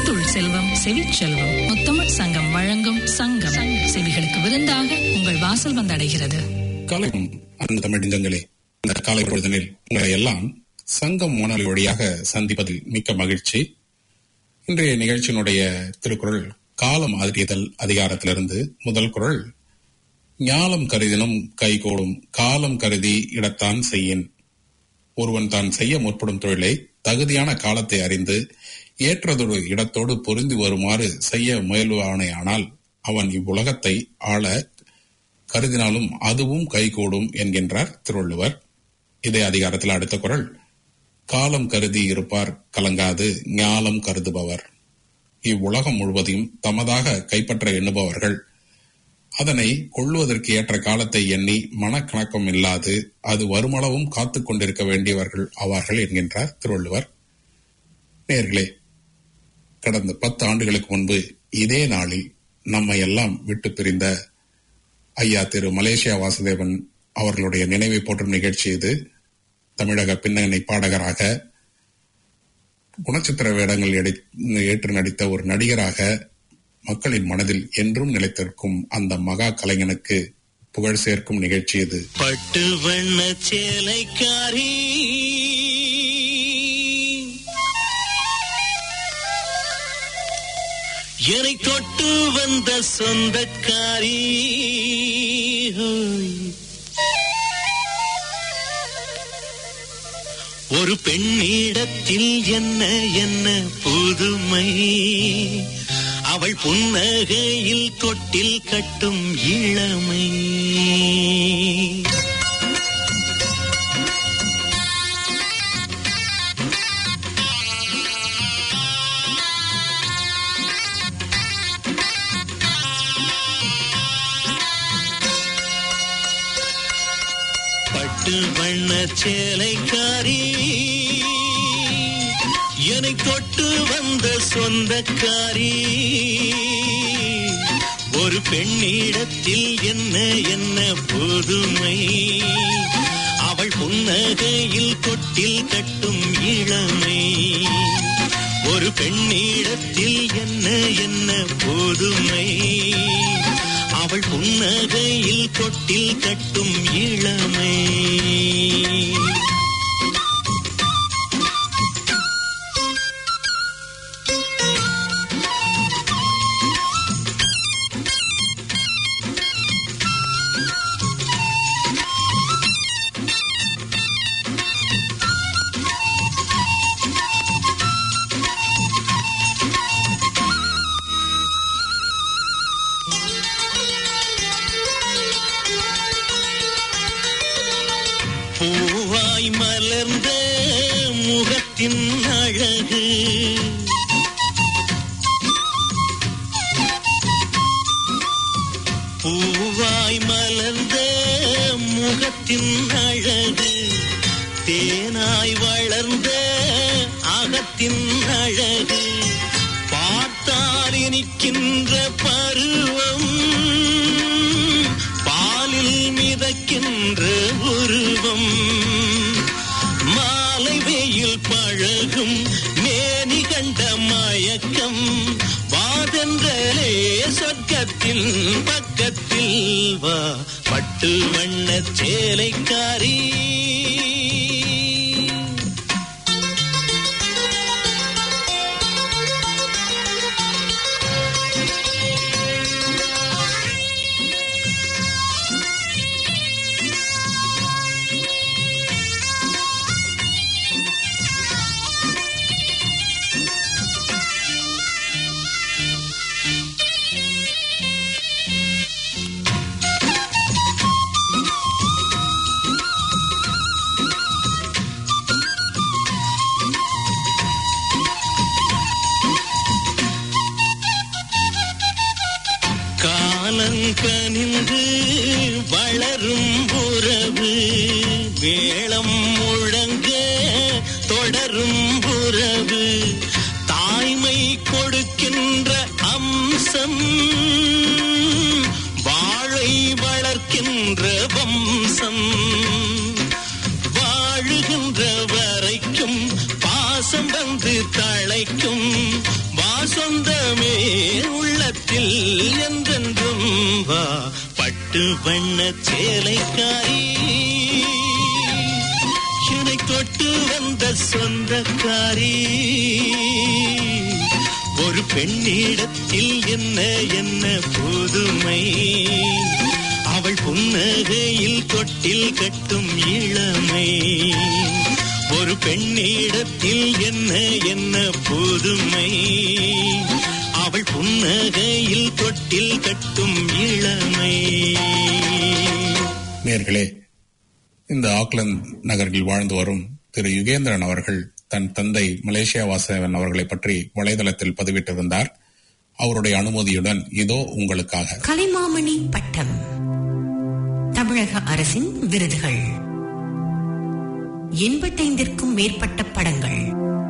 முத்துள் செல்வம் செவிச்செல்வம் முத்தமிழ் சங்கம் வழங்கும் சங்கம் செவிகளுக்கு விருந்தாக உங்கள் வாசல் வந்தடைகிறது காலையும் அந்த தமிழங்கங்களே இந்த காலை பொழுதனில் உங்களை எல்லாம் சங்கம் வானொலி வழியாக சந்திப்பதில் மிக்க மகிழ்ச்சி இன்றைய நிகழ்ச்சியினுடைய திருக்குறள் காலம் ஆதரியதல் அதிகாரத்திலிருந்து முதல் குறள் ஞாலம் கருதினும் கைகூடும் காலம் கருதி இடத்தான் செய்யின் ஒருவன் தான் செய்ய முற்படும் தொழிலை தகுதியான காலத்தை அறிந்து ஏற்றதொரு இடத்தோடு பொருந்தி வருமாறு செய்ய முயல்வானேயானால் அவன் இவ்வுலகத்தை ஆள கருதினாலும் அதுவும் கைகூடும் என்கின்றார் திருவள்ளுவர் இதே அதிகாரத்தில் அடுத்த குரல் காலம் கருதி இருப்பார் கலங்காது ஞாலம் கருதுபவர் இவ்வுலகம் முழுவதையும் தமதாக கைப்பற்ற எண்ணுபவர்கள் அதனை கொள்வதற்கு ஏற்ற காலத்தை எண்ணி மனக்கணக்கம் இல்லாது அது வருமளவும் காத்துக் கொண்டிருக்க வேண்டியவர்கள் ஆவார்கள் என்கின்றார் திருவள்ளுவர் நேர்களே கடந்த பத்து ஆண்டுகளுக்கு முன்பு இதே நாளில் நம்மை எல்லாம் விட்டு பிரிந்த ஐயா திரு மலேசியா வாசுதேவன் அவர்களுடைய நினைவை போற்றும் நிகழ்ச்சி இது தமிழக பின்னணி பாடகராக குணச்சித்திர வேடங்கள் ஏற்று நடித்த ஒரு நடிகராக மக்களின் மனதில் என்றும் நிலைத்திருக்கும் அந்த மகா கலைஞனுக்கு புகழ் சேர்க்கும் நிகழ்ச்சி இது பட்டு வண்ண சேலைக்காரி என்னை தொட்டு வந்த சொந்தக்காரி ஒரு பெண்ணிடத்தில் என்ன என்ன புதுமை அவள் புன்னகையில் தொட்டில் கட்டும் இளமை பட்டு வண்ண சேலைக்காரி என்னை தொட்டு வந்த சொந்தக்காரி ஒரு பெண்ணிடத்தில் என்ன என்ன புதுமை அவள் புன்னகையில் தொட்டில் கட்டும் இளமை ஒரு பெண்ணிடத்தில் என்ன என்ன புதுமை அவள் புன்னகையில் தொட்டில் கட்டும் இளமை பூவாய் மலர்ந்த முகத்தின் அழகு பூவாய் மலர்ந்த முகத்தின் அழகு தேனாய் வளர்ந்த அகத்தின் அழகு பார்த்தால் இனிக்கின்ற பருவம் பாலில் மிதக்கின்ற உருவம் மாலை வெயில் பழகும் மேனி கண்ட மயக்கம் வாதென்றலே சொர்க்கத்தில் பக்கத்தில் வா பட்டு வண்ண சேலைக்காரி காலங்கனின்று வளரும் உறவு மேளம் முழங்க தொடரும் உறவு தாய்மை கொடுக்கின்ற அம்சம் வாழை வளர்க்கின்ற வம்சம் வாழுகின்ற வரைக்கும் பாசம் வந்து தழைக்கும் வாசம் உள்ளத்தில் என்றென்றும் வா பட்டு வண்ண சேலைக்காரி என்னை தொட்டு வந்த சொந்தக்காரி ஒரு பெண்ணிடத்தில் என்ன என்ன புதுமை அவள் புன்னகையில் தொட்டில் கட்டும் இளமை ஒரு பெண்ணிடத்தில் என்ன என்ன புதுமை அவள் புன்னகையில் தொட்டில் கட்டும் இளமை நேர்களே இந்த ஆக்லந்து நகரில் வாழ்ந்து வரும் திரு யுகேந்திரன் அவர்கள் தன் தந்தை மலேசியா வாசவன் அவர்களை பற்றி வலைதளத்தில் பதிவிட்டிருந்தார் அவருடைய அனுமதியுடன் இதோ உங்களுக்காக கலைமாமணி பட்டம் தமிழக அரசின் விருதுகள் எண்பத்தைந்திற்கும் மேற்பட்ட படங்கள்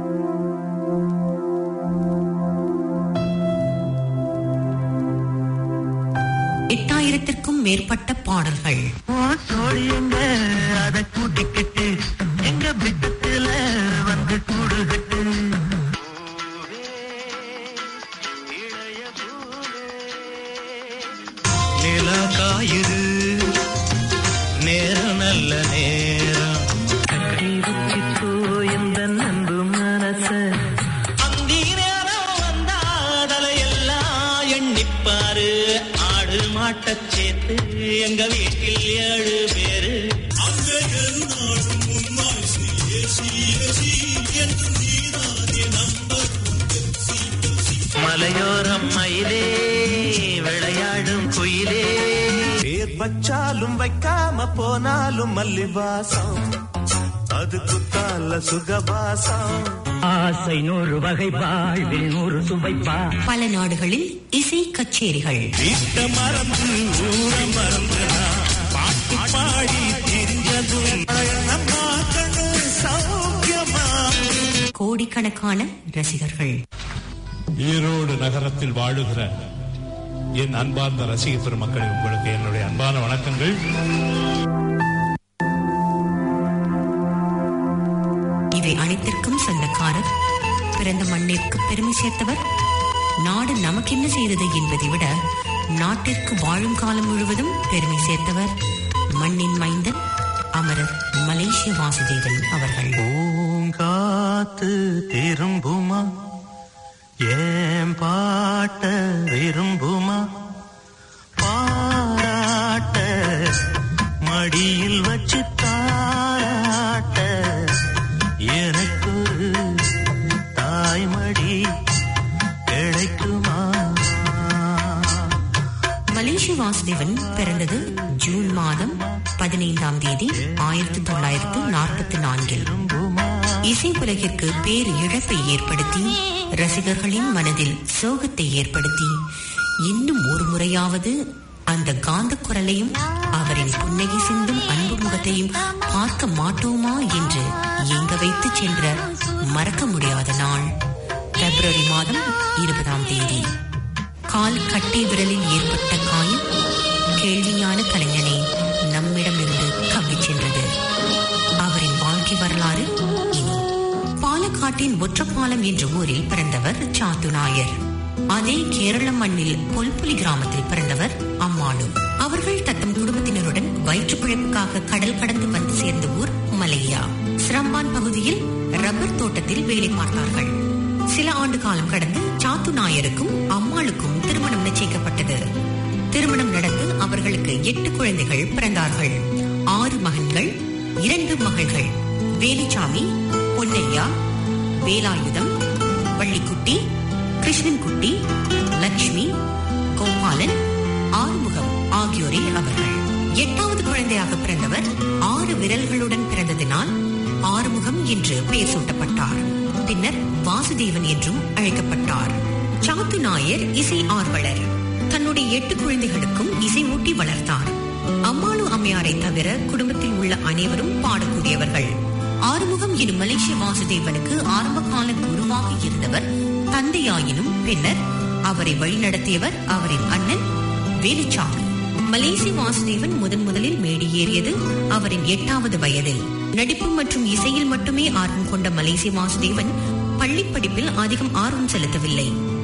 எட்டாயிரத்திற்கும் மேற்பட்ட பாடல்கள் எங்க அதை கூட்டிக்கிட்டு எங்க விட்டத்துல வந்து கூடுகட்டு நிலா காயுது நேரம் நல்ல நேரம் கட்டி வச்சுக்கோ இந்த நன்பு மனச அந்தி நேரம் வந்தாதலையெல்லாம் எண்ணிப்பாரு ஆடு மாட்டச் சேர்த்து எங்க வீட்டில் ஏழு பேரு மலையோரம் மயிலே விளையாடும் குயிலே பேர் வச்சாலும் வைக்காம போனாலும் மல்லிவாசம் அது குத்தால சுகவாசம் ஆசை நூறு வகை வாழ்வில் நூறு சுவைப்பா பல நாடுகளில் இசை கச்சேரிகள் வீட்ட மறந்து ஊர மறந்து நான் பாட்டு பாடி திரிஞ்சதும் நம்ம கண்ணு சௌக்கியமா கோடிக்கணக்கான ரசிகர்கள் ஈரோடு நகரத்தில் வாழுகிற என் அன்பார்ந்த ரசிக பெருமக்களே உங்களுக்கு என்னுடைய அன்பான வணக்கங்கள் இவை அனைத்திற்கும் சொந்தக்காரர் பிறந்த மண்ணிற்கு பெருமை சேர்த்தவர் நாடு நமக்கென்ன செய்தது என்பதை விட நாட்டிற்கு வாழும் காலம் முழுவதும் பெருமை சேர்த்தவர் மண்ணின் மைந்தன் அமரர் மலேசிய வாசுதேவன் அவர்கள் பூங்காத்து திரும்புமா ஏன் பாட்ட விரும்புமா பாராட்ட மடியில் வச்சு தாராட்ட எனக்கு ஒரு தாய்மடி கிடைக்குமா மலேசிய வாசுதேவன் பிறந்தது ஜூன் மாதம் பதினைந்தாம் தேதி ஆயிரத்தி தொள்ளாயிரத்து நாற்பத்தி நான்கில் இசை உலகிற்கு பேர் இழப்பை ஏற்படுத்தி ரசிகர்களின் மனதில் சோகத்தை ஏற்படுத்தி இன்னும் ஒரு முறையாவது அந்த காந்த குரலையும் அவரின் புன்னகை சிந்தும் அன்பு முகத்தையும் பார்க்க மாட்டோமா என்று ஏங்க வைத்து சென்ற மறக்க முடியாத நாள் பிப்ரவரி மாதம் இருபதாம் தேதி கால் கட்டை விரலில் ஏற்பட்ட காயம் கேள்வியான கலைஞனை நம்மிடமிருந்து கவ்விச் சென்றது அவரின் வாழ்க்கை வரலாறு இனி பாலக்காட்டின் ஒற்றப்பாலம் என்ற ஊரில் பிறந்தவர் சாத்து நாயர் அதே கேரள மண்ணில் பொல்புலி கிராமத்தில் பிறந்தவர் அம்மாளு அவர்கள் தத்தம் குடும்பத்தினருடன் வயிற்றுப் பிழைப்புக்காக கடல் கடந்து வந்து சேர்ந்த ஊர் மலையா சிரம்பான் பகுதியில் ரப்பர் தோட்டத்தில் வேலை பார்த்தார்கள் சில ஆண்டு காலம் கடந்து சாத்து நாயருக்கும் அம்மாளுக்கும் திருமணம் நிச்சயிக்கப்பட்டது திருமணம் நடந்து அவர்களுக்கு எட்டு குழந்தைகள் பிறந்தார்கள் ஆறு மகன்கள் இரண்டு மகள்கள் வேலுச்சாமி பொன்னையா வேலாயுதம் வள்ளிக்குட்டி கிருஷ்ணன்குட்டி லட்சுமி கோபாலன் ஆறுமுகம் ஆகியோரே அவர்கள் எட்டாவது குழந்தையாக பிறந்தவர் ஆறு விரல்களுடன் பிறந்ததினால் ஆறுமுகம் என்று பெயர் சூட்டப்பட்டார் பின்னர் வாசுதேவன் என்றும் அழைக்கப்பட்டார் சாத்து நாயர் இசை ஆர்வலர் தன்னுடைய எட்டு குழந்தைகளுக்கும் இசை ஊட்டி வளர்த்தார் அம்மாளு அம்மையாரை தவிர குடும்பத்தில் உள்ள அனைவரும் பாடக்கூடியவர்கள் ஆறுமுகம் எனும் மலேசிய வாசுதேவனுக்கு ஆரம்ப கால குருவாக இருந்தவர் தந்தையாயினும் பின்னர் அவரை வழிநடத்தியவர் அவரின் அண்ணன் வேலுச்சாமி மலேசிய வாசுதேவன் முதன் முதலில் மேடியேறியது அவரின் எட்டாவது வயதில் நடிப்பு மற்றும் இசையில் மட்டுமே ஆர்வம் கொண்ட மலேசிய வாசுதேவன் பள்ளி படிப்பில் அதிகம் ஆர்வம் செலுத்தவில்லை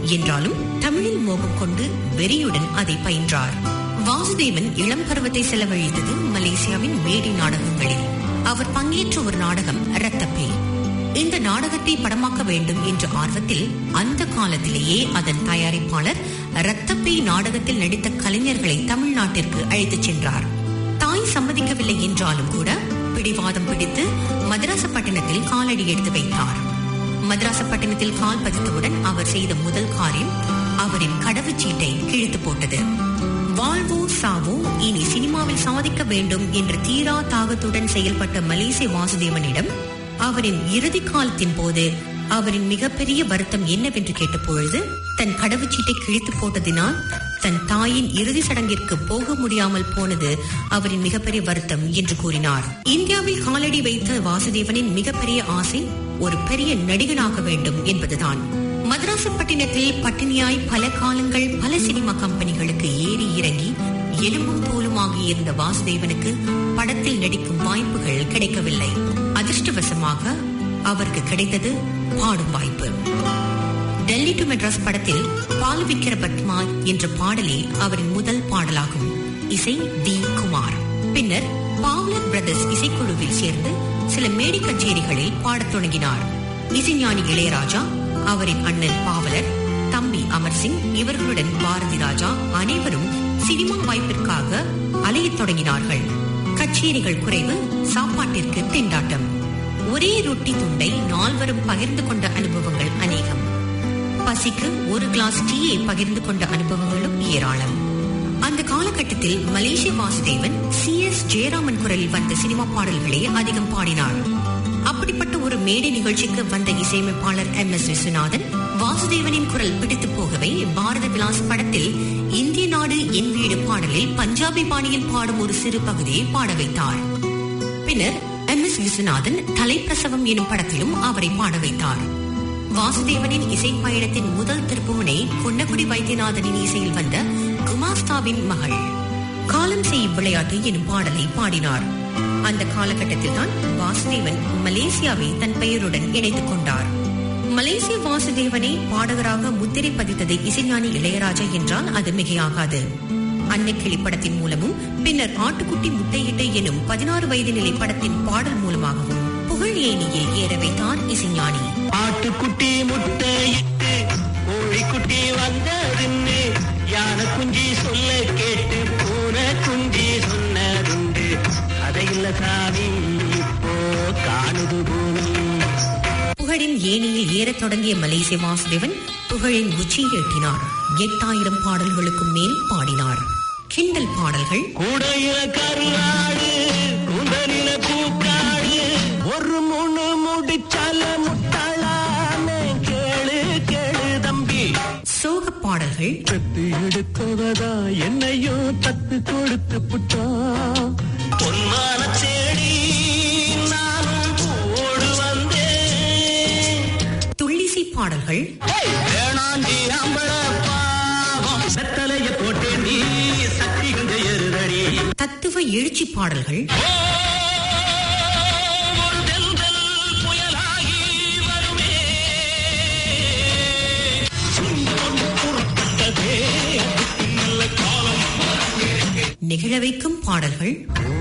என்றாலும் தமிழில் மோகம் கொண்டு வெறியுடன் அதை பயின்றார் வாசுதேவன் இளம் பருவத்தை செலவழித்தது மலேசியாவின் மேடை நாடகங்களில் அவர் பங்கேற்ற ஒரு நாடகம் ரத்தப்பே இந்த நாடகத்தை படமாக்க வேண்டும் என்ற ஆர்வத்தில் அந்த காலத்திலேயே அதன் தயாரிப்பாளர் ரத்தப்பே நாடகத்தில் நடித்த கலைஞர்களை தமிழ்நாட்டிற்கு அழைத்துச் சென்றார் தாய் சம்மதிக்கவில்லை என்றாலும் கூட பிடிவாதம் பிடித்து மதராசப்பட்டினத்தில் காலடி எடுத்து வைத்தார் மதராசப்பட்டினத்தில் கால் பதித்தவுடன் அவர் செய்த முதல் காரியம் அவரின் கடவுச்சீட்டை கிழித்து போட்டது வாழ்வோ சாவோ இனி சினிமாவில் சாதிக்க வேண்டும் என்ற தீரா தாகத்துடன் செயல்பட்ட மலேசிய வாசுதேவனிடம் அவரின் இறுதி காலத்தின் போது அவரின் மிகப்பெரிய வருத்தம் என்னவென்று கேட்டபொழுது தன் கடவுச்சீட்டை கிழித்து போட்டதினால் தன் தாயின் இறுதி சடங்கிற்கு போக முடியாமல் போனது அவரின் மிகப்பெரிய வருத்தம் என்று கூறினார் இந்தியாவில் காலடி வைத்த வாசுதேவனின் மிகப்பெரிய ஆசை ஒரு பெரிய நடிகனாக வேண்டும் என்பதுதான் மதராசப்பட்டினத்தில் பட்டினியாய் பல காலங்கள் பல சினிமா கம்பெனிகளுக்கு ஏறி இறங்கி எலும்பும் தோலுமாக இருந்த வாசுதேவனுக்கு படத்தில் நடிக்கும் வாய்ப்புகள் கிடைக்கவில்லை அதிர்ஷ்டவசமாக அவருக்கு கிடைத்தது பாடும் வாய்ப்பு டெல்லி டு மெட்ராஸ் படத்தில் பால் விக்கிர பத்மா என்ற பாடலே அவரின் முதல் பாடலாகும் இசை டி குமார் பின்னர் பாவ்லர் பிரதர்ஸ் இசைக்குழுவில் சேர்ந்து சில மேடை கச்சேரிகளில் பாடத் தொடங்கினார் இசைஞானி இளையராஜா அவரின் அண்ணன் பாவலர் தம்பி அமர்சிங் இவர்களுடன் பாரதி ராஜா அனைவரும் சினிமா வாய்ப்பிற்காக அலையத் தொடங்கினார்கள் கச்சேரிகள் குறைவு சாப்பாட்டிற்கு திண்டாட்டம் ஒரே ரொட்டி துண்டை நால்வரும் பகிர்ந்து கொண்ட அனுபவங்கள் அநேகம் பசிக்கு ஒரு கிளாஸ் டீயை பகிர்ந்து கொண்ட அனுபவங்களும் ஏராளம் அந்த காலகட்டத்தில் Malaysia Vasudevan C S Jayaraman குரலில் வந்த சினிமா பாடல்களே அதிகம் பாடினார் அப்படிப்பட்ட ஒரு மேடை நிகழ்ச்சிக்கு வந்த இசையமைப்பாளர் எம் எஸ் விஸ்வநாதன் வாசுதேவனின் குரல் பிடித்து போகவே பாரத விலாஸ் படத்தில் இந்திய நாடு என் வீடு பாடலில் பஞ்சாபி பாணியில் பாடும் ஒரு சிறு பகுதியை பாட வைத்தார் பின்னர் எம் எஸ் விஸ்வநாதன் தலைப்பிரசவம் எனும் படத்திலும் அவரை பாட வைத்தார் வாசுதேவனின் இசை பயணத்தின் முதல் திருப்புமுனை கொன்னக்குடி வைத்தியநாதனின் இசையில் வந்த குமாஸ்தாவின் மகள் காலம் செய்யும் விளையாட்டு எனும் பாடலை பாடினார் அந்த காலகட்டத்தில் தான் வாசுதேவன் மலேசியாவை தன் பெயருடன் இணைத்துக் கொண்டார் மலேசிய வாசுதேவனை பாடகராக முத்திரை பதித்தது இசைஞானி இளையராஜா என்றால் அது மிகையாகாது அன்னக்கிளி படத்தின் மூலமும் பின்னர் ஆட்டுக்குட்டி முட்டையிட்டு எனும் பதினாறு வயது நிலை படத்தின் பாடல் மூலமாகவும் புகழ் ஏணியில் ஏற வைத்தார் இசைஞானி ஆட்டுக்குட்டி முட்டையிட்டு கோழிக்குட்டி வந்ததுன்னு யானை குஞ்சி சொல்ல கேட்டு பூனை குஞ்சி சொன்னதுண்டு அதையில்ல சாமி இப்போ காணுது பூமி புகழின் ஏணியில் ஏறத் தொடங்கிய மலேசிய வாசுதேவன் புகழின் உச்சியை எட்டினார் எட்டாயிரம் பாடல்களுக்கும் மேல் பாடினார் கிண்டல் பாடல்கள் கூடையில கருவாடு கூந்தலில பூக்காடு ஒரு முணு முடிச்சால முட்டாளாமே கேளு கேளு தம்பி சோக பாடல்கள் தத்து எடுத்தவதா என்னையும் தத்து கொடுத்து புட்டா பொன்மான தேடி நானும் ஓடு வந்தேன் துள்ளிசை பாடல்கள் வேணாண்டி அம்பள பாவம் வெத்தலைய போட்டு நீ சக்தி இங்க எருதடி தத்துவ எழுச்சி பாடல்கள் ஒரு தென்றல் புயலாகி வருமே புறப்பட்டதே நல்ல காலம் நெகிழ வைக்கும் பாடல்கள்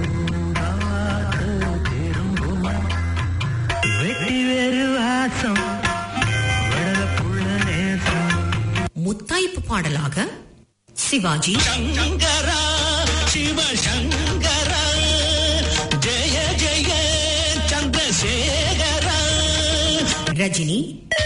வெட்டி வேறு வாசம் விடல புள்ள நேசம் முத்தாய்ப்பு பாடலாக சிவாஜி சங்கரா சிவ சங்கரா ஜெய ஜெய சந்திரசேகரா ரஜினி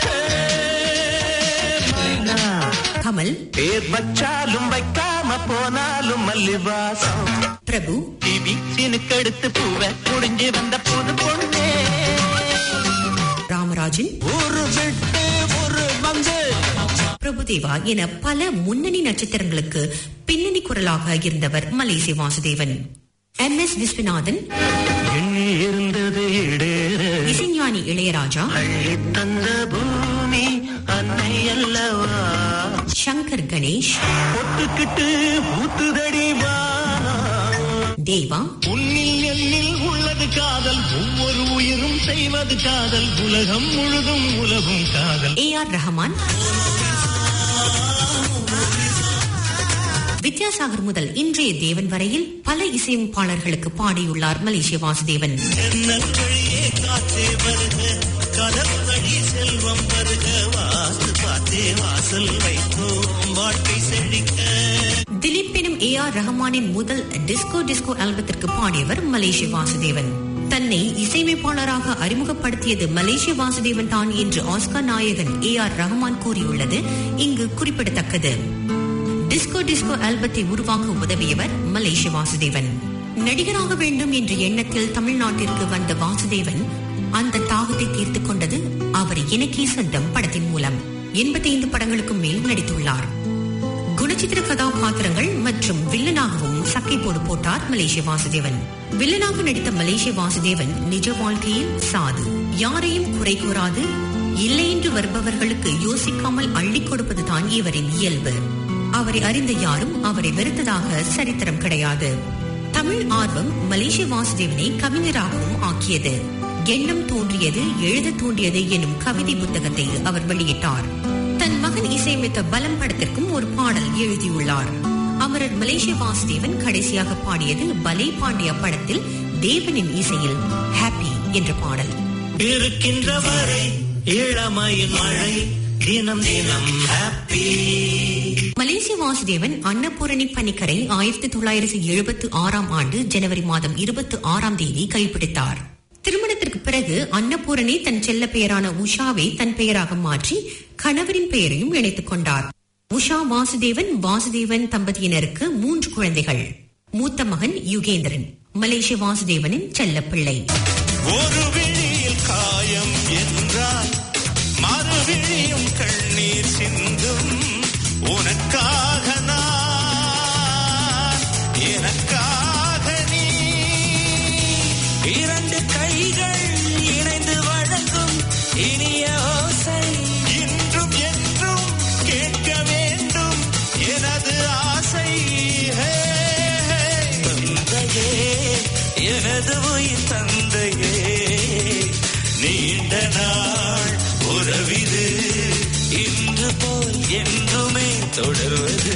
கமல் பேர் வச்சாலும் வைக்காம போனாலும் மல்லிவாசம் பிரபு டிவி சீனுக்கு எடுத்து பூவை முடிஞ்சு வந்த புது பொண்ணே ராமராஜன் ஒரு விட்டு ஒரு வந்து பிரபுதேவா என பல முன்னணி நட்சத்திரங்களுக்கு பின்னணி குரலாக இருந்தவர் Malaysia Vasudevan M S Viswanathan எண்ணி இருந்தது இடேற இசைஞானி இளையராஜா அள்ளி தந்த பூமி அன்னை அல்லவா சங்கர் கணேஷ் பொட்டுக்கிட்டு ஊத்துதடி வானம் தேவா உன்னில் எண்ணில் உள்ளது காதல் ஒவ்வொரு உயிரும் செய்வது காதல் உலகம் முழுதும் உலகும் காதல் ஏ ஆர் ரஹமான் வித்யாசாகர் முதல் இன்றைய தேவன் வரையில் பல இசையமைப்பாளர்களுக்கு பாடியுள்ளார் மலேசிய வாசுதேவன் ஜன்னல் வழியே காற்றே வருக கதவு வழி செல்வம் வருக வாஸ்து பார்த்தே வாசல் வைத்தோம் வாழ்க்கை செழிக்க திலீப் எனும் ஏ ஆர் ரஹ்மானின் முதல் டிஸ்கோ டிஸ்கோ ஆல்பத்திற்கு பாடியவர் மலேசிய வாசுதேவன் தன்னை இசையமைப்பாளராக அறிமுகப்படுத்தியது மலேசிய வாசுதேவன் தான் என்று ஆஸ்கர் நாயகன் ஏ ஆர் ரஹ்மான் கூறியுள்ளது இங்கு குறிப்பிடத்தக்கது டிஸ்கோ டிஸ்கோ ஆல்பத்தை உருவாக்க உதவியவர் மலேசிய வாசுதேவன் நடிகராக வேண்டும் என்ற எண்ணத்தில் தமிழ்நாட்டிற்கு வந்த வாசுதேவன் அந்த தாகத்தை தீர்த்துக் கொண்டது அவர் எனக்கே சொந்தம் படத்தின் மூலம் எண்பத்தைந்து படங்களுக்கும் மேல் நடித்துள்ளார் குணச்சித்திர கதாபாத்திரங்கள் மற்றும் வில்லனாகவும் சக்கை போடு போட்டார் மலேசிய வாசுதேவன் வில்லனாக நடித்த மலேசிய வாசுதேவன் நிஜ வாழ்க்கையில் சாது யாரையும் குறை கூறாது இல்லை என்று வருபவர்களுக்கு யோசிக்காமல் அள்ளிக் கொடுப்பதுதான் இவரின் இயல்பு அவரை அறிந்த யாரும் அவரை வெறுத்ததாக சரித்திரம் கிடையாது தமிழ் ஆர்வம் மலேசிய வாசுதேவனை கவிஞராகவும் ஆக்கியது எண்ணம் தோன்றியது எழுத தோன்றியது எனும் கவிதை புத்தகத்தை அவர் வெளியிட்டார் தன் மகன் இசையமைத்த பலம் படத்திற்கும் ஒரு பாடல் எழுதியுள்ளார் அமரர் மலேசிய வாசுதேவன் கடைசியாக பாடியது பலே பாண்டியா படத்தில் தேவனின் இசையில் ஹாப்பி என்ற பாடல் இருக்கின்ற வரை இளமையின் மழை தினம் தினம் ஹாப்பி மலேசிய வாசுதேவன் அன்னபூரணி பனிக்கரை ஆயிரத்தி தொள்ளாயிரத்தி எழுபத்தி ஆறாம் ஆண்டு ஜனவரி மாதம் இருபத்தி ஆறாம் தேதி கைப்பிடித்தார் திருமணத்திற்கு பிறகு அன்னபூரணி தன் செல்ல பெயரான உஷாவை தன் பெயராக மாற்றி கணவரின் பெயரையும் இணைத்துக் கொண்டார் உஷா வாசுதேவன் வாசுதேவன் தம்பதியினருக்கு மூன்று குழந்தைகள் மூத்த மகன் யுகேந்திரன் மலேசிய வாசுதேவனின் செல்லப்பிள்ளை ஒரு விழியில் காயம் என்றால் மறுவிழியும் கண்ணீர் சிந்தும் உனக்காக நான் எனக்காக நீ இரண்டு கைகள் இணைந்து வழங்கும் இனிய ஓசை இன்றும் என்றும் கேட்க வேண்டும் எனது ஆசை ஹே, ஹே. தந்தையே எனது உயிர் தந்தையே நீண்ட நாள் உறவிது இன்று போல் என்றுமே தொடர்வது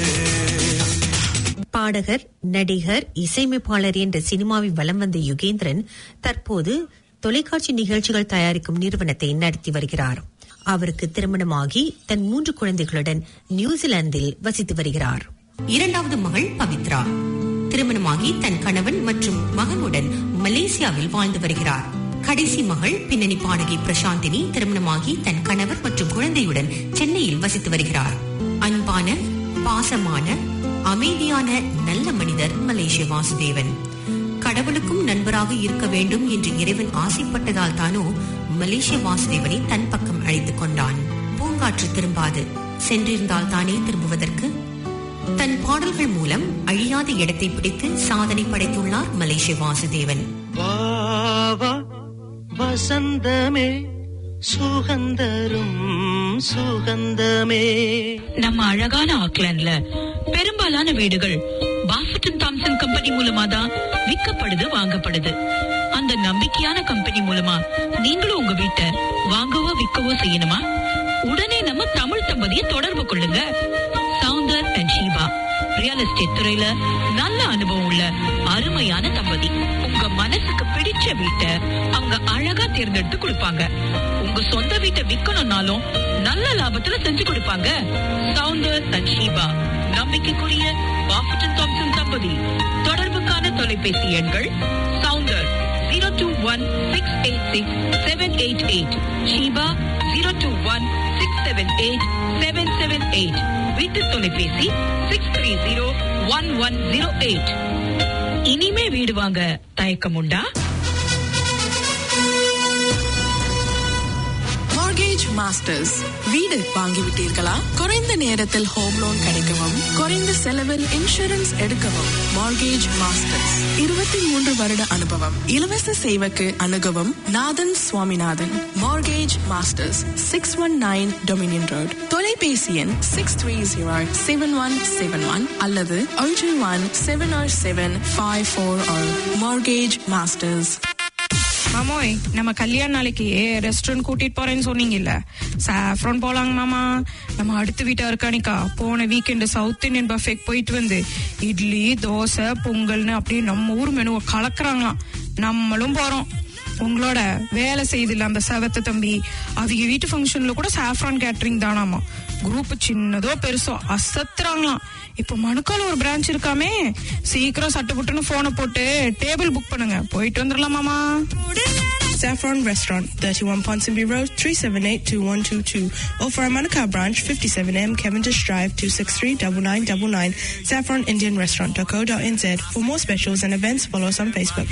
பாடகர் நடிகர் இசையமைப்பாளர் என்ற சினிமாவில் வலம் வந்த யுகேந்திரன் தற்போது தொலைக்காட்சி நிகழ்ச்சிகள் தயாரிக்கும் நிறுவனத்தை நடத்தி வருகிறார் அவருக்கு திருமணமாகி தன் மூன்று குழந்தைகளுடன் நியூசிலாந்தில் வசித்து வருகிறார் இரண்டாவது மகள் பவித்ரா திருமணமாகி தன் கணவன் மற்றும் மகனுடன் மலேசியாவில் வாழ்ந்து வருகிறார் கடைசி மகள் பின்னணி பாடகி பிரசாந்தினி திருமணமாகி தன் கணவர் மற்றும் குழந்தையுடன் சென்னையில் வசித்து வருகிறார் அன்பான பாசமான அமைதியான நல்ல மனிதர் மலேசிய வாசுதேவன் கடவுளுக்கும் நண்பராக இருக்க வேண்டும் என்று இறைவன் ஆசைப்பட்டதால் தானோ மலேசிய வாசுதேவனை தன் பக்கம் அழைத்துக் கொண்டான் பூங்காற்று திரும்பாது சென்றிருந்தால் தானே திரும்புவதற்கு தன் பாடல்கள் மூலம் அழியாத இடத்தை பிடித்து சாதனை படைத்துள்ளார் மலேசிய வாசுதேவன் வாவா வசந்தமே சுகந்தரும் சுகந்தமே நம்ம அழகான ஆக்லாண்ட்ல பெரும்பாலான வீடுகள் பாஃபட்டன் தாம்சன் கம்பெனி மூலமா தான் விற்கப்படுது வாங்கப்படுது அந்த நம்பிக்கையான கம்பெனி மூலமா நீங்களும் உங்க வீட்டை வாங்கவோ விற்கவோ செய்யணுமா உடனே நம்ம தமிழ் தம்பதியை தொடர்பு கொள்ளுங்க Soundar and Sheeba real estate துறையில நல்ல அனுபவம் உள்ள அருமையான தம்பதி உங்க மனசுக்கு பிடிச்ச வீட்டை அவங்க அழகா தேர்ந்தெடுத்து கொடுப்பாங்க உங்க சொந்த வீட்டை விக்கணும்னாலும் நல்ல லாபத்துல செஞ்சு கொடுப்பாங்க சவுந்தர் அண்ட் ஷீபா நம்பிக்கைக்குரிய பாஃபட்டன் தாம்சன் தம்பதி தொடர்புக்கான தொலைபேசி எண்கள் Soundar zero two one six eight six seven eight eight Sheeba zero two one six seven eight seven seven eight வீட்டு தொலைபேசி six three zero one one zero eight இனிமே வீடு வாங்க தயக்கம் உண்டா மார்கேஜ் மாஸ்டர்ஸ் வீடு வாங்கிவிட்டீர்களா குறைந்த நேரத்தில் ஹோம் லோன் கிடைக்கவும் குறைந்த செலவில் இன்சூரன்ஸ் எடுக்கவும் மார்கேஜ் மாஸ்டர்ஸ் இருபத்தி மூன்று வருட அனுபவம் இலவச சேவைக்கு அணுகவும் Nathan Swaminathan mortgage masters six one nine Dominion road தொலைபேசி எண் six three zero seven one seven one அல்லது ஒன்று one seven or seven five four or mortgage masters மாமோய் நம்ம கல்யாண நாளைக்கு ரெஸ்டாரண்ட் கூட்டிட்டு போறேன்னு சொன்னீங்கல்ல சாஃப்ரான் போலாங்க மாமா நம்ம அடுத்த வீட்டா இருக்கானிக்கா போன வீக்கெண்டு சவுத் இந்தியன் பஃபேக் போயிட்டு வந்து இட்லி தோசை பொங்கல்னு அப்படியே நம்ம ஊர் மெனுவை கலக்குறாங்களாம் நம்மளும் போறோம் உங்களோட வேலை செய்தில்ல அந்த செவத்து தம்பி அவங்க வீட்டு ஃபங்க்ஷன்ல கூட சாஃப்ரான் கேட்டரிங் தானாமா குரூப் சின்னதோ பெருசோ அசத்துறாங்களாம் இப்ப மணுக்கால ஒரு பிரான்ச் இருக்காமே சீக்கிரம் சட்டுப்புட்டுன்னு போனை போட்டு டேபிள் புக் பண்ணுங்க போயிட்டு வந்துடலாமாமா Saffron Restaurant, 31 Ponsonby Road, 378-2122. Or for our Manukau branch, 57M Cavendish Drive, 263-9999. Saffron Indian Restaurant.co.nz. For more specials and events, follow us on Facebook.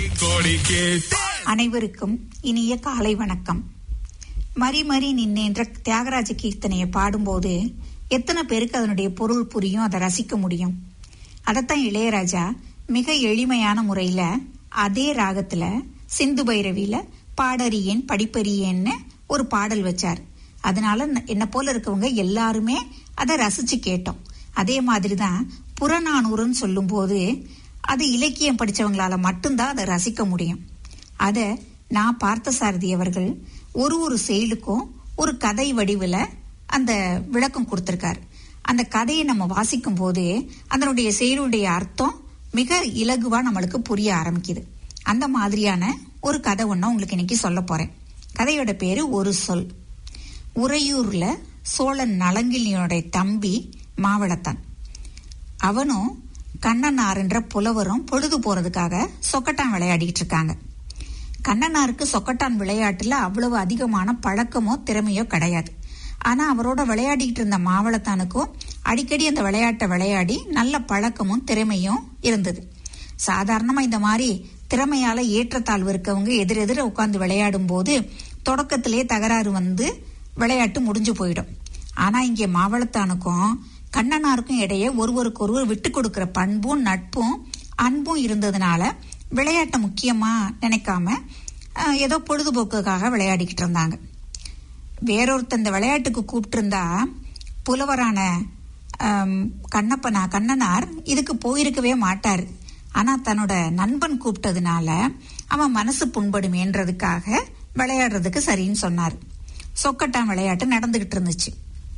அனைவருக்கும் இனிய காலை வணக்கம் மரி மரி நின்னேன்ற தியாகராஜ கீர்த்தனையை பாடும்போது எத்தனை பேருக்கு அதனுடைய பொருள் புரியும் அதை ரசிக்க முடியும் அதைத்தான் இளையராஜா மிக எளிமையான முறையில அதே ராகத்துல சிந்து பைரவியில பாடறியேன் படிப்பறியேன்னு ஒரு பாடல் வச்சார் அதனால ந- என்ன போல இருக்கவங்க எல்லாருமே அதை ரசிச்சு கேட்டோம் அதே மாதிரிதான் புறநானூறுன்னு சொல்லும்போது அது இலக்கியம் படிச்சவங்களால மட்டும்தான் அதை ரசிக்க முடியும் அத நான் பார்த்த சாரதி அவர்கள் ஒரு ஒரு செயலுக்கும் ஒரு கதை வடிவுல அந்த விளக்கம் கொடுத்திருக்காரு அந்த கதையை நம்ம வாசிக்கும் போது அதனுடைய செயலுடைய அர்த்தம் மிக இலகுவா நம்மளுக்கு புரிய ஆரம்பிக்குது அந்த மாதிரியான ஒரு கதை ஒண்ணு உங்களுக்கு இன்னைக்கு சொல்ல போறேன் கதையோட பேரு ஒரு சொல் உறையூர்ல சோழன் நலங்கிலியோட தம்பி மாவளத்தான் அவனும் கண்ணனார் என்ற புலவரும் பொழுது போறதுக்காக சொக்கட்டான் விளையாடிட்டு இருக்காங்க கண்ணனாருக்கு சொக்கட்டான் விளையாட்டுல அவ்வளவு அதிகமான பழக்கமோ திறமையோ கிடையாது ஆனா அவரோட விளையாடிட்டு இருந்த மாவளத்தானுக்கும் அடிக்கடி அந்த விளையாட்டை விளையாடி நல்ல பழக்கமும் திறமையும் இருந்தது சாதாரணமா இந்த மாதிரி திறமையால ஏற்றத்தாழ்வு இருக்கவங்க எதிரெதிர உட்கார்ந்து விளையாடும் போது தொடக்கத்திலே தகராறு வந்து விளையாட்டு முடிஞ்சு போயிடும் ஆனா இங்கே மாவளத்தானுக்கும் கண்ணனாருக்கும் இடையே ஒருவருக்கொருவர் விட்டு கொடுக்கிற பண்பும் நட்பும் அன்பும் இருந்ததுனால விளையாட்டை முக்கியமா நினைக்காம அஹ், ஏதோ பொழுதுபோக்குக்காக விளையாடிக்கிட்டு இருந்தாங்க வேறொருத்தர் இந்த விளையாட்டுக்கு கூப்பிட்டு இருந்தா புலவரான ஆம், கண்ணப்பனா கண்ணனார் இதுக்கு போயிருக்கவே மாட்டாரு ஆனா தன்னோட நண்பன் கூப்பிட்டதுனால அவன் மனசு புண்படுமேன்றதுக்காக விளையாடுறதுக்கு சரின்னு சொன்னார் சொக்கட்டான் விளையாட்டு நடந்துகிட்டு இருந்துச்சு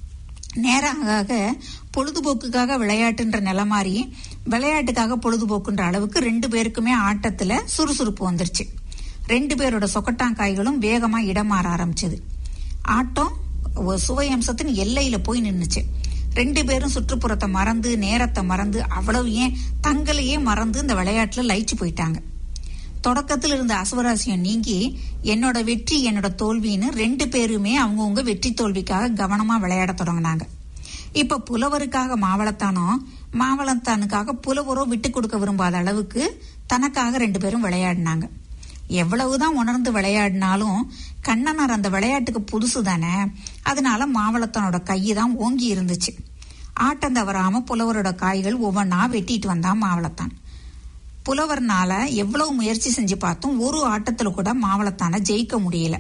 நேரம் ஆக ஆக பொழுதுபோக்குக்காக விளையாட்டுன்ற நிலை மாறி விளையாட்டுக்காக பொழுதுபோக்குன்ற அளவுக்கு ரெண்டு பேருக்குமே ஆட்டத்துல சுறுசுறுப்பு வந்துருச்சு ரெண்டு பேரோட சொக்கட்டாங்காய்களும் வேகமா இடம் மாற ஆரம்பிச்சது ஆட்டம் ஒரு சுவை அம்சத்தின் எல்லையில போய் நின்னுச்சு ரெண்டு பேரும் சுற்றுப்புறத்தை மறந்து நேரத்தை மறந்து அவ்வளவு ஏன் தங்களையே மறந்து இந்த விளையாட்டுல லயிச்சு போயிட்டாங்க தொடக்கத்தில் இருந்த அசுவராசியம் நீங்கி என்னோட வெற்றி என்னோட தோல்வின்னு ரெண்டு பேருமே அவங்கவுங்க வெற்றி தோல்விக்காக கவனமா விளையாட தொடங்கினாங்க இப்ப புலவருக்காக மாவளத்தானோ மாவளத்தானுக்காக புலவரோ விட்டு கொடுக்க விரும்பாத அளவுக்கு தனக்காக ரெண்டு பேரும் விளையாடினாங்க எவ்வளவுதான் உணர்ந்து விளையாடினாலும் கண்ணனார் அந்த விளையாட்டுக்கு புதுசு தானே அதனால மாவளத்தானோட கையை தான் ஓங்கி இருந்துச்சு ஆட்டம் தவறாம புலவரோட காய்கள் ஒவ்வொன்னா வெட்டிட்டு வந்தான் மாவளத்தான் புலவர்னால எவ்வளவு முயற்சி செஞ்சு பார்த்தும் ஒரு ஆட்டத்துல கூட மாவளத்தான ஜெயிக்க முடியல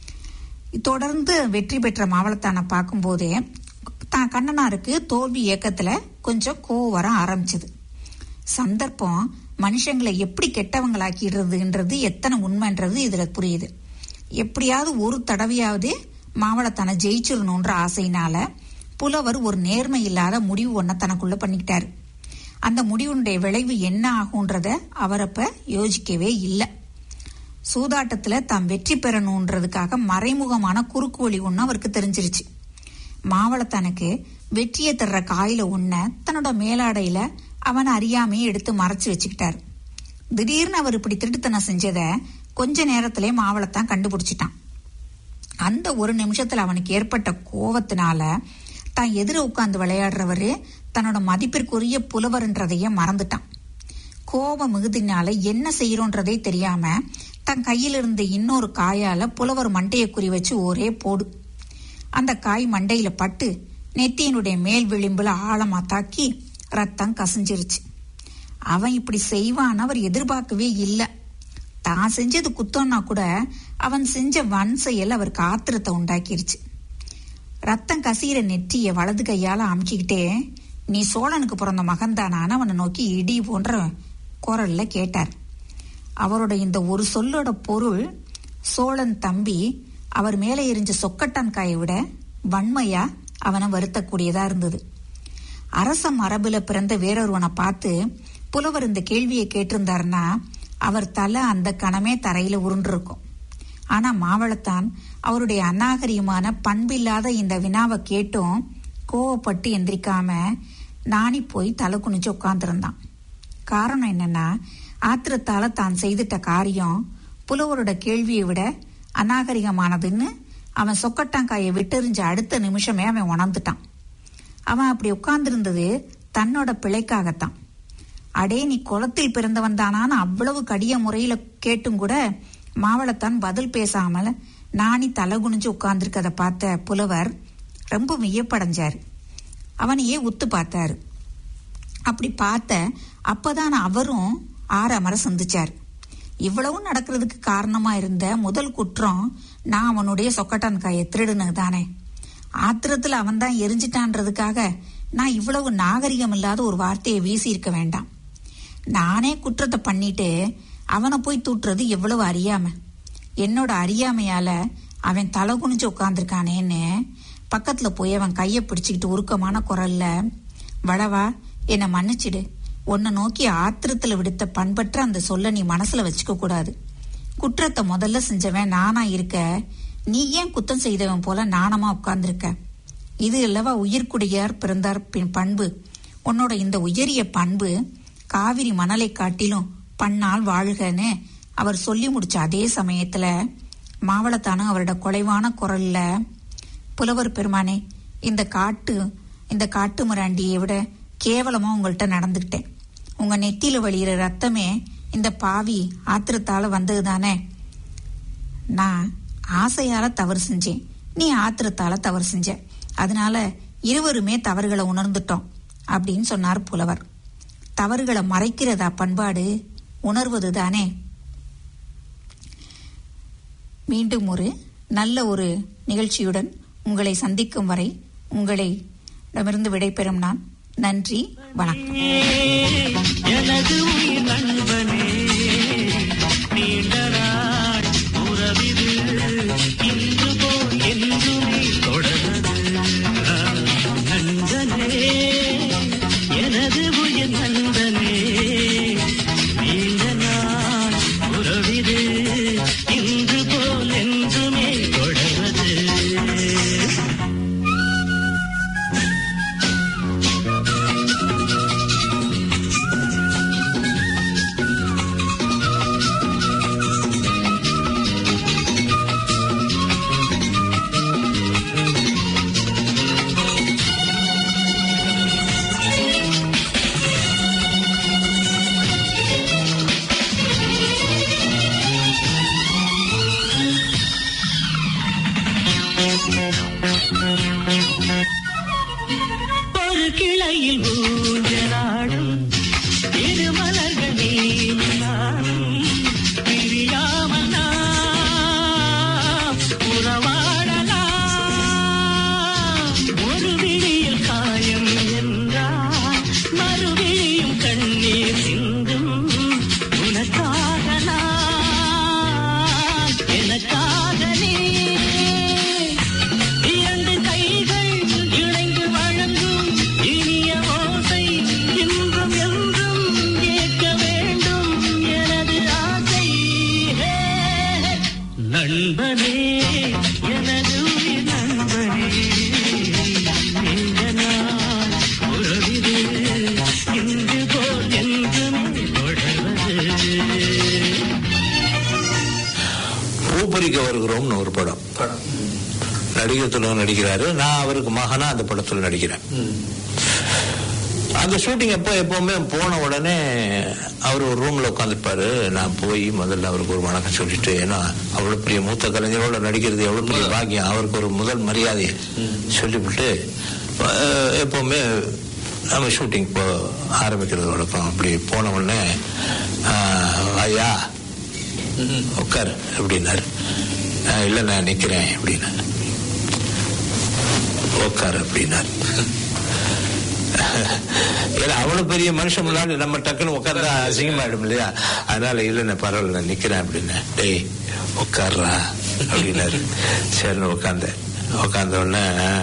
தொடர்ந்து வெற்றி பெற்ற மாவளத்தான பார்க்கும்போதே தான் கண்ணனாருக்கு தோல்வி இயக்கத்துல கொஞ்சம் கோவம் வர ஆரம்பிச்சது சந்தர்ப்பம் மனுஷங்களை எப்படி கெட்டவங்களாக்கிடுறதுன்றது எத்தனை உண்மைன்றது இதுல புரியுது எப்படியாவது ஒரு தடவையாவது மாவளத்தான ஜெயிச்சிடணுன்ற ஆசையினால புலவர் ஒரு நேர்மை இல்லாத முடிவு ஒன்ன தனக்குள்ள பண்ணிக்கிட்டாரு அந்த முடிவுடைய விளைவு என்ன ஆகுன்றத அவர் அப்ப யோசிக்கவே இல்லை சூதாட்டத்துல தாம் வெற்றி பெறணுன்றதுக்காக மறைமுகமான குறுக்கு வழி ஒண்ணு அவருக்கு தெரிஞ்சிருச்சு மாவளத்தானுக்கு வெற்றியை தர்ற காயில ஒன்ன தன்னோட மேலாடையில அவன் அறியாமையே எடுத்து மறைச்சு வச்சுக்கிட்டாரு திடீர்னு அவர் இப்படி திருட்டுத்தனம் செஞ்சத கொஞ்ச நேரத்திலே மாவளத்தான் கண்டுபிடிச்சிட்டான் அந்த ஒரு நிமிஷத்துல அவனுக்கு ஏற்பட்ட கோவத்தினால தான் எதிர உட்கார்ந்து விளையாடுறவரு தன்னோட மதிப்பிற்குரிய புலவர்ன்றதையே மறந்துட்டான் கோப மிகுதினால என்ன செய்யறோன்றதே தெரியாம தன் கையில இருந்த இன்னொரு காயால புலவர் மண்டையை குறி வச்சு ஒரே போடு அந்த காய் மண்டையில பட்டு நெத்தியினுடைய மேல் விளிம்புல ஆழமா தாக்கி ரத்தம் கசிஞ்சிருச்சு அவன் இப்படி செய்வான் அவர் எதிர்பார்க்கவே இல்லை தான் செஞ்சது குத்தம்னா கூட அவன் செஞ்ச வன் செயல் அவருக்கு ஆத்திரத்தை உண்டாக்கிருச்சு ரத்தம் கசிகிற நெற்றிய வலது கையால அமுக்கிக்கிட்டே நீ சோழனுக்கு பிறந்த மகன்தானான்னு அவனை நோக்கி இடி போன்ற குரல்ல கேட்டார் அவரோட இந்த ஒரு சொல்லோட பொருள் சோழன் தம்பி அவர் மேலே எரிஞ்ச சொக்கட்டான் காயை விட வன்மையா அவனை வருத்தக்கூடியதா இருந்தது அரச மரபுல பிறந்த வேறொருவனை பார்த்து புலவர் இந்த கேள்வியை கேட்டிருந்தாருன்னா அவர் தலை அந்த கணமே தரையில உருண்டிருக்கும் ஆனா மாவளத்தான் அவருடைய அநாகரிகமான பண்பில்லாத இந்த வினாவை கேட்டும் கோவப்பட்டு எந்திரிக்காம நாணி போய் தலை குனிஞ்சு உட்கார்ந்திருந்தான் காரணம் என்னன்னா ஆத்திரத்தால தான் செய்துட்ட காரியம் புலவரோட கேள்வியை விட அநாகரிகமானதுன்னு அவன் சொக்கட்டாங்காயை விட்டெறிஞ்ச அடுத்த நிமிஷமே அவன் உணர்ந்துட்டான் அவன் அப்படி உட்கார்ந்திருந்தது தன்னோட பிழைக்காகத்தான் அடே நீ குளத்தில் பிறந்தவன் தானான்னு அவ்வளவு கடிய முறையில கேட்டும் கூட மாவளத்தான் பதில் பேசாமல் நாணி தலை குனிஞ்சு உட்கார்ந்திருக்கத பார்த்த புலவர் ரொம்ப வியப்படைஞ்சாரு அவனையே உத்து பார்த்தாரு அப்படி பார்த்த அப்பதான் அவரும் ஆறமர சந்திச்சார் இவ்வளவு நடக்கிறதுக்கு காரணமா இருந்த முதல் குற்றம் நான் அவனுடைய சொக்கட்டான் காயை திருடுனது தானே ஆத்திரத்துல அவன் தான் எரிஞ்சிட்டான்றதுக்காக நான் இவ்வளவு நாகரிகம் இல்லாத ஒரு வார்த்தையை வீசி இருக்க வேண்டாம் நானே குற்றத்தை பண்ணிட்டு அவனை போய் தூட்டுறது எவ்வளவு அறியாம என்னோட அறியாமையால அவன் தலை குனிஞ்சு உட்கார்ந்துருக்கானேன்னு பக்கத்துல போய் அவன் கைய பிடிச்சுக்கிட்டு உருக்கமான குரல்ல வடவா என்னை மன்னிச்சிடு உன்னை நோக்கி ஆத்திரத்துல விடுத்த பண்பற்ற அந்த சொல்ல நீ மனசுல வச்சுக்க கூடாது குற்றத்தை முதல்ல செஞ்சவன் நானா இருக்க நீ ஏன் குத்தம் செய்தவன் போல நாணமா உட்கார்ந்திருக்க இது அல்லவா உயிர்க்குடியார் பிறந்தார் பின் பண்பு உன்னோட இந்த உயரிய பண்பு காவிரி மணலை காட்டிலும் பண்ணால் வாழ்கன்னு அவர் சொல்லி முடிச்ச அதே சமயத்துல மாவளத்தானும் அவரோட குறைவான குரல்ல புலவர் பெருமானே இந்த காட்டு இந்த காட்டு மிராண்டியை விட கேவலமா உங்கள்கிட்ட நடந்துக்கிட்டேன் உங்க நெத்தியில வழியிற ரத்தமே இந்த பாவி ஆத்திரத்தால வந்தது தானே நான் ஆசையால தவறு செஞ்சேன் நீ ஆத்திரத்தால தவறு செஞ்ச அதனால இருவருமே தவறுகளை உணர்ந்துட்டோம் அப்படின்னு சொன்னார் புலவர் தவறுகளை மறைக்கிறதா பண்பாடு உணர்வது தானே மீண்டும் ஒரு நல்ல ஒரு நிகழ்ச்சியுடன் உங்களை சந்திக்கும் வரை உங்களை இடமிருந்து விடைபெறும் நான் நன்றி வணக்கம் எனது உயிர் நண்பனே நீண்ட நாள் உறவிது இன்று போல் என்றுமே தொடர்வது நண்பனே எனது உயிர் நண்பனே நீண்ட நாள் உறவிது இன்று போல் என்றுமே தொடர்வது ஒரு கிளையில் ஊஞ்சலாடும் திருமலர்கள் நீயும் நானும் பிரியாமல் நாம் உறவாடலாம் ஒரு விழியில் காயம் என்றால் மறுவிழியும் கண்ணீர் சிந்தும் உனக்காக நான் எனக்காக நீ இரண்டு கைகள் இணைந்து வழங்கும் இனிய ஓசை இன்றும் என்றும் கேட்க வேண்டும் எனது ஆசை ஹே, நண்பனே எனது உயிர் நண்பனே நீண்ட நாள் உறவிது இன்று போல் என்றுமே தொடர்வது பூப்பறிக்க வருகிறோம்னு ஒரு படம் நடிகர் திலகம் நடிக்கிறாரு நான் அவருக்கு மகனா அந்த படத்துல நடிக்கிறேன் அந்த ஷூட்டிங் எப்போ எப்பவுமே போன உடனே அவர் ஒரு ரூம்ல உட்காந்துருப்பாரு நான் போய் முதல்ல அவருக்கு ஒரு வணக்கம் சொல்லிட்டு ஏன்னா அவ்வளவு பெரிய மூத்த கலைஞரோட நடிக்கிறது எவ்வளவு பெரிய பாக்கியம் அவருக்கு ஒரு முதல் மரியாதையை சொல்லிவிட்டு அஹ், எப்பவுமே நம்ம ஷூட்டிங் இப்போ ஆரம்பிக்கிறது வழக்கம் அப்படி போன உடனே அஹ், ஐயா உட்காரு அப்படின்னாரு "அஹ், இல்ல நான் நிக்கிறேன் அப்படின்னு உட்காரு அப்படின்னாரு ஏன்னா அவ்வளவு பெரிய மனுஷன் முன்னாடி நம்ம டக்குன்னு உட்கார்ந்தா அசிங்கமாயிடும் இல்லையா அதனால இல்ல நான் பரவாயில்ல நான் நிக்கிறேன் அப்படின்னு டேய் உட்கார்றா அப்படின்னாரு சரின்னு உட்காந்தேன் உட்கார்ந்த உடனே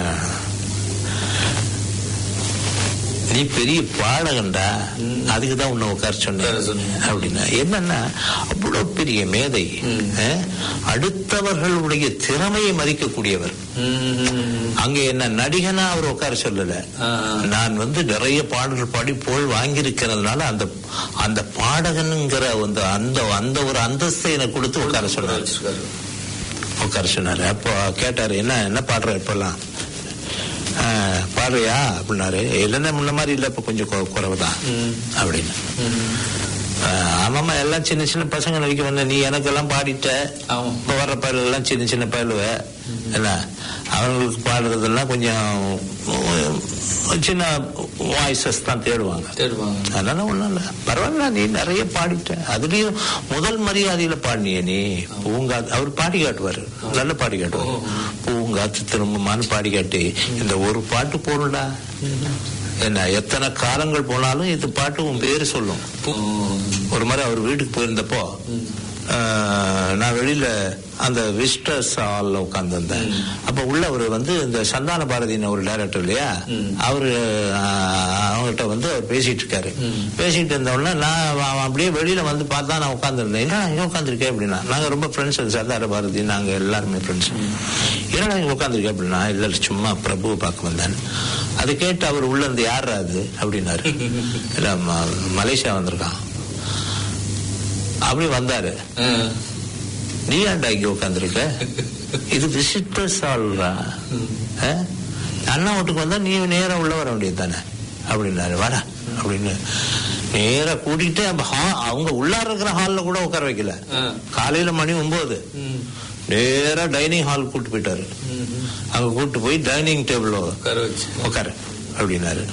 நீ பெரிய பாடகன்டா அதுக்கு தான் உன்னை உட்கார சொன்னேன் அப்படின்னா என்னன்னா அவ்வளவு பெரிய மேதை அஹ், அடுத்தவர்களுடைய திறமையை மதிக்கக்கூடியவர் அங்க என்ன நடிகனா அவர் உட்கார சொல்லல நான் வந்து நிறைய பாடல்கள் பாடி புகழ் வாங்கியிருக்கிறதுனால அந்த அந்த பாடகனுங்கிற அந்த அந்த அந்த ஒரு அந்தஸ்தை எனக்கு கொடுத்து உட்கார சொன்னார் உட்கார சொன்னாரு அப்போ கேட்டாரு என்ன என்ன பாடுற இப்பெல்லாம் ஆ, பாடுறியா அப்படின்னாரு இல்லைன்னா முன்ன மாதிரி இல்ல இப்ப கொஞ்சம் கு- குறைவுதான் அப்படின்னு ஆ, ஆமாமா எல்லாம் சின்ன சின்ன பசங்க நடிக்க வந்த நீ எனக்கெல்லாம் பாடிட்ட இப்ப வர்ற பயலு எல்லாம் சின்ன சின்ன பயலுவ என்ன அவங்களுக்கு பாடுறதெல்லாம் கொஞ்சம் உம், சின்ன வாய்ஸஸ் தான் தேடுவாங்க அதனால ஒண்ணும் இல்ல பரவாயில்ல நீ நிறைய பாடிட்ட அதுலயும் முதல் மரியாதையில பாடினிய நீ பூங்கா அவர் பாடி காட்டுவாரு நல்ல பாடி காட்டுவாரு பூங்காத்து திரும்பமான்னு பாடி காட்டி இந்த ஒரு பாட்டு போடும்டா என்ன எத்தனை காலங்கள் போனாலும் இது பாட்டு உன் பேரு சொல்லும் ஒரு மாதிரி அவர் வீட்டுக்கு போயிருந்தப்போ ஆஹ், நான் வெளியில அந்த விஸ்டர்ஸ் ஹால்ல உட்கார்ந்திருந்தேன் அப்ப உள்ள அவர் வந்து இந்த சந்தான பாரதியின் ஒரு டைரக்டர் இல்லையா அவரு ஆஹ், அவங்ககிட்ட வந்து அவர் பேசிட்டு இருக்காரு பேசிட்டு இருந்த உடனே நான் அவன் அப்படியே வெளியில வந்து பார்த்தா நான் உட்காந்துருந்தேன் என்ன இங்க உட்காந்துருக்கேன் அப்படின்னா நாங்க ரொம்ப ஃப்ரெண்ட்ஸ் சந்தான பாரதி நாங்க எல்லாருமே ஃப்ரெண்ட்ஸ் என்னடா இங்க உட்காந்துருக்கேன் அப்படின்னா இல்ல இல்ல, சும்மா பிரபுவை பார்க்க வந்தேன் அது கேட்டு அவர் உள்ள இருந்து யார் அது அப்படின்னாரு இல்ல ம- மலேசியா வந்திருக்கான் அப்படி வந்தாரு நீ ஏன்டா இங்க உட்காந்துருக்க இது விசிட்டர்ஸ் ஆள்ரா அண்ணா வீட்டுக்கு வந்தா நீ நேரா உள்ள வர வேண்டியது தானே அப்படின்னாரு வாடா அப்படின்னு நேரா கூட்டிட்டு அப்ப hall- அவங்க உள்ளார இருக்கிற ஹால்ல கூட உட்கார வைக்கல காலையில மணி ஒன்பது நேரா டைனிங் ஹால் கூட்டு போயிட்டாரு அங்க கூட்டு போய் டைனிங் டேபிள் உட்காரு அப்படின்னாரு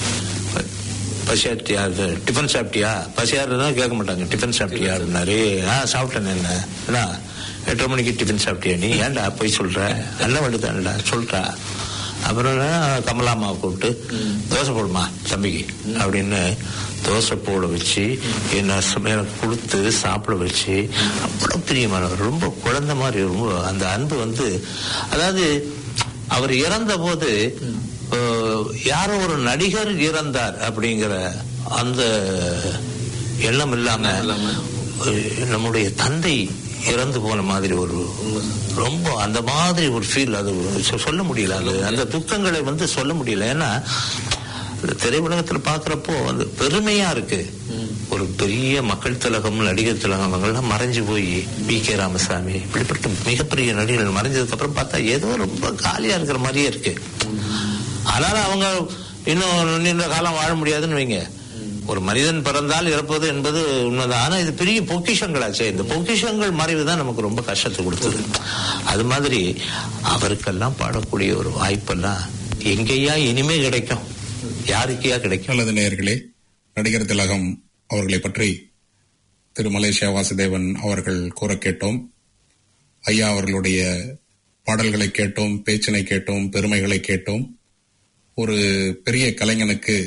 பசியாட்டியா இது, டிஃபன் சாப்பிட்டியா பசியாருன்னா கேட்க மாட்டாங்க டிஃபன் சாப்பிட்டியா அப்படின்னாரு ஆ சாப்பிட்டேன் என்ன என்ன, எட்டரை மணிக்கு டிஃபன் சாப்பிட்டியா நீ ஏன்டா போய் சொல்ற நல்ல வழிதான்டா சொல்றா அப்புறம் என்ன, கமலாம்மாவை கூப்பிட்டு தோசை போடுமா தம்பிக்கு அப்படின்னு தோசை போட வச்சு என்ன சம- எனக்கு கொடுத்து சாப்பிட வச்சு அவ்வளவு பிரியமானவர் ரொம்ப குழந்தை மாதிரி ரொம்ப அந்த அன்பு வந்து அதாவது அவர் இறந்த போது அஹ், யாரோ ஒரு நடிகர் இறந்தார் அப்படிங்கிற அந்த எண்ணம் இல்லாம அஹ், நம்முடைய தந்தை இறந்து போன மாதிரி ஒரு ரொம்ப அந்த மாதிரி ஒரு ஃபீல் அது சொ- சொல்ல முடியல அது அந்த துக்கங்களை வந்து சொல்ல முடியல ஏன்னா இந்த திரையுலகத்துல பாக்குறப்போ அது பெருமையா இருக்கு ஒரு பெரிய மக்கள் திலகம் நடிகர் திலகம் அவங்கெல்லாம் மறைஞ்சு போய் பி கே ராமசாமி இப்படிப்பட்ட மிகப்பெரிய நடிகர்கள் மறைஞ்சதுக்கு அப்புறம் பார்த்தா ஏதோ ரொம்ப காலியா இருக்கிற மாதிரியே இருக்கு அதனால அவங்க இன்னும் நீண்ட காலம் வாழ முடியாதுன்னு வைங்க ஒரு மனிதன் பிறந்தால் இறப்பது என்பது உண்மைதான் ஆனா இது பெரிய பொக்கிஷங்களாச்சே இந்த பொக்கிஷங்கள் மறைவு தான் நமக்கு ரொம்ப கஷ்டத்தை கொடுத்தது அது மாதிரி அவருக்கெல்லாம் பாடக்கூடிய ஒரு வாய்ப்பெல்லாம் எங்கேயா இனிமே கிடைக்கும் யாருக்கையா கிடைக்கும் நல்லது நேயர்களே நடிகர் திலகம் அவர்களை பற்றி திரு மலேசியா வாசுதேவன் அவர்கள் கூற கேட்டோம் ஐயா அவர்களுடைய பாடல்களை கேட்டோம் பேச்சினை கேட்டோம் பெருமைகளை கேட்டோம் ஒரு பெரிய கலைஞனுக்கு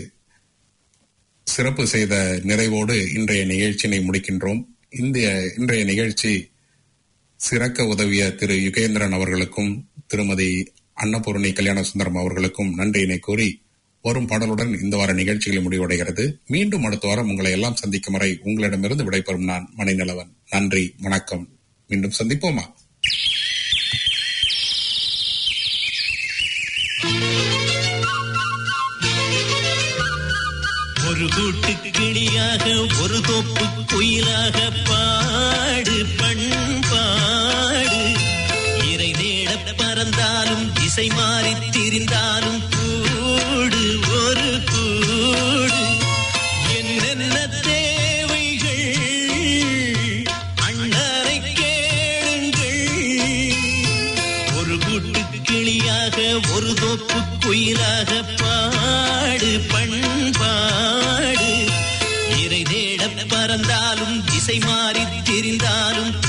சிறப்பு செய்த நிறைவோடு இன்றைய நிகழ்ச்சியினை முடிக்கின்றோம் இந்த இன்றைய நிகழ்ச்சி சிறக்க உதவிய திரு யுகேந்திரன் அவர்களுக்கும் திருமதி அன்னபூர்ணி கல்யாண சுந்தரம் அவர்களுக்கும் நன்றியினை கூறி வரும் பாடலுடன் இந்த வார நிகழ்ச்சிகள் முடிவடைகிறது மீண்டும் அடுத்த வாரம் உங்களை எல்லாம் சந்திக்கும் வரை உங்களிடமிருந்து விடைபெறும் நான் மணிநலவன் நன்றி வணக்கம் மீண்டும் சந்திப்போமா ஒரு கூட்டு கிளியாக ஒரு தோப்பு குயிலாக பாடு பண்பாடு இறை தேட பறந்தாலும் திசை மாறி திரிந்தாலும் கூடு ஒரு கூடு என்னென்ன தேவைகள் அண்ணரை கேளுங்கள் ஒரு கூட்டு கிளியாக ஒரு தோப்பு குயிலாக பாடு பண்பாடு இறை தேட பறந்தாலும் திசை மாறி தெரிந்தாலும்